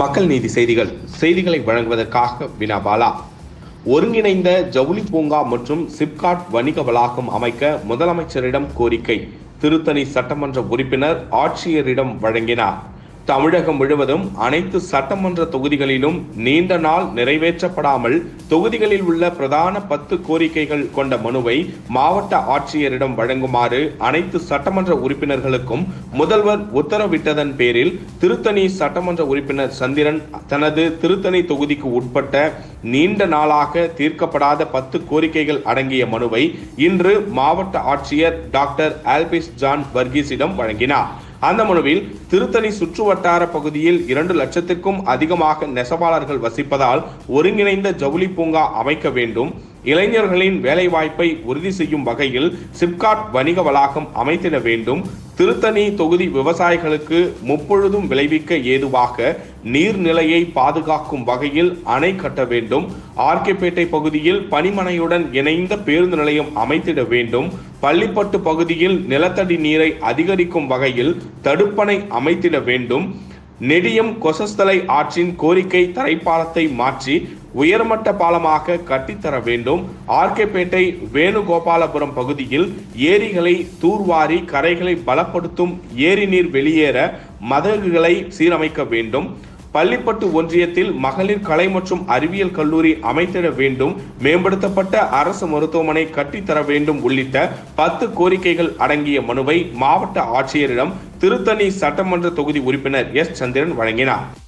மக்கள் நீதி செய்திகள் செய்திகளை வழங்குவதற்காக வினாபாலா ஒருங்கிணைந்த ஜவுளி பூங்கா மற்றும் சிப்காட் வணிக வளாகம் அமைக்க முதலமைச்சரிடம் கோரிக்கை திருத்தணி சட்டமன்ற உறுப்பினர் ஆட்சியரிடம் வழங்கினார் தமிழகம் முழுவதும் அனைத்து சட்டமன்ற தொகுதிகளிலும் நீண்ட நாள் நிறைவேற்றப்படாமல் தொகுதிகளில் உள்ள பிரதான பத்து கோரிக்கைகள் கொண்ட மனுவை மாவட்ட ஆட்சியரிடம் வழங்குமாறு அனைத்து சட்டமன்ற உறுப்பினர்களுக்கும் முதல்வர் உத்தரவிட்டதன் பேரில் திருத்தணி சட்டமன்ற உறுப்பினர் சந்திரன் தனது திருத்தணி தொகுதிக்கு உட்பட்ட நீண்ட நாளாக தீர்க்கப்படாத பத்து கோரிக்கைகள் அடங்கிய மனுவை இன்று மாவட்ட ஆட்சியர் டாக்டர் ஆல்பிஸ் ஜான் வர்கீஸிடம் வழங்கினார் அந்த மனுவில் திருத்தணி சுற்றுவட்டார பகுதியில் இரண்டு லட்சத்திற்கும் அதிகமாக நெசவாளர்கள் வசிப்பதால் ஒருங்கிணைந்த ஜவுளி பூங்கா அமைக்க வேண்டும் இளைஞர்களின் வேலைவாய்ப்பை உறுதி செய்யும் வகையில் சிப்காட் வணிக வளாகம் அமைத்திட வேண்டும் திருத்தணி தொகுதி விவசாயிகளுக்கு முப்பொழுதும் விளைவிக்க ஏதுவாக நீர்நிலையை பாதுகாக்கும் வகையில் அணை கட்ட வேண்டும் ஆர்கேபேட்டை பகுதியில் பனிமனையுடன் இணைந்த பேருந்து நிலையம் அமைத்திட வேண்டும் பள்ளிப்பட்டு பகுதியில் நிலத்தடி நீரை அதிகரிக்கும் வகையில் தடுப்பணை அமைத்திட வேண்டும் நெடியம் கொசஸ்தலை ஆற்றின் கோரிக்கை தரைப்பாலத்தை மாற்றி உயர்மட்ட பாலமாக கட்டித்தர வேண்டும் ஆர்கேபேட்டை வேணுகோபாலபுரம் பகுதியில் ஏரிகளை தூர்வாரி கரைகளை பலப்படுத்தும் ஏரி நீர் வெளியேற மதகுகளை சீரமைக்க வேண்டும் பள்ளிப்பட்டு ஒன்றியத்தில் மகளிர் கலை மற்றும் அறிவியல் கல்லூரி அமைத்திட வேண்டும் மேம்படுத்தப்பட்ட அரசு மருத்துவமனை கட்டித்தர வேண்டும் உள்ளிட்ட பத்து கோரிக்கைகள் அடங்கிய மனுவை மாவட்ட ஆட்சியரிடம் திருத்தணி சட்டமன்ற தொகுதி உறுப்பினர் எஸ் சந்திரன் வழங்கினார்